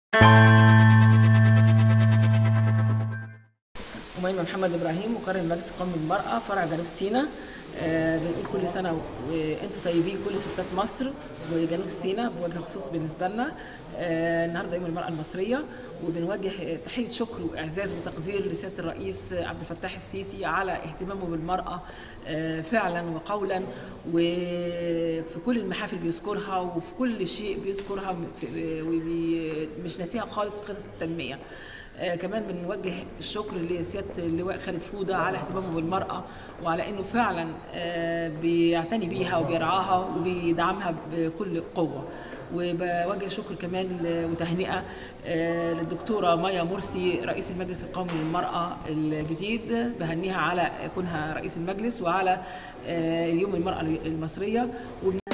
أميمة محمد إبراهيم مقرر مجلس القومي للمرأة فرع جنوب سيناء آه بنقول كل سنة وأنتم طيبين كل ستات مصر وجنوب سيناء بوجه خصوص بالنسبة لنا آه النهارده يوم المرأة المصرية وبنوجه تحية شكر وإعزاز وتقدير لسيادة الرئيس عبد الفتاح السيسي على اهتمامه بالمرأة آه فعلا وقولا وفي كل المحافل بيذكرها وفي كل شيء بيذكرها ومش ناسيها خالص في خطة التنمية آه كمان بنوجه الشكر لسياده اللواء خالد فوده على اهتمامه بالمراه وعلى انه فعلا آه بيعتني بيها وبيرعاها وبيدعمها بكل قوه وبوجه شكر كمان وتهنئه آه للدكتوره مايا مرسي رئيس المجلس القومي للمراه الجديد بهنيها على كونها رئيس المجلس وعلى يوم المراه المصريه